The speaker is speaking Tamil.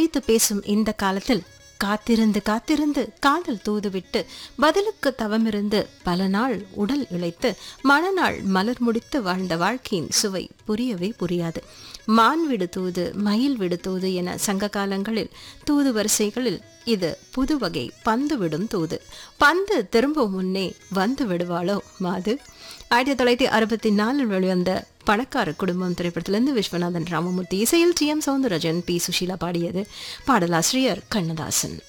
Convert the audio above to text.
குறித்து பேசும் இந்த காலத்தில் காத்திருந்து காத்திருந்து காதல் தூதுவிட்டு பதிலுக்கு தவமிருந்து பல நாள் உடல் இழைத்து மனநாள் மலர் முடித்து வாழ்ந்த வாழ்க்கையின் சுவை புரியவே புரியாது மான் விடு தூது மயில் விடு தூது என சங்க காலங்களில் தூது வரிசைகளில் இது புது வகை பந்து விடும் தூது பந்து திரும்பும் முன்னே வந்து விடுவாளோ மாது ஆயிரத்தி தொள்ளாயிரத்தி அறுபத்தி நாலில் வெளிவந்த பணக்கார குடும்பம் திரைப்படத்திலிருந்து விஸ்வநாதன் ராமமூர்த்தி இசையில் T M Soundararajan P Susheela பாடியது பாடலாசிரியர் கண்ணதாசன்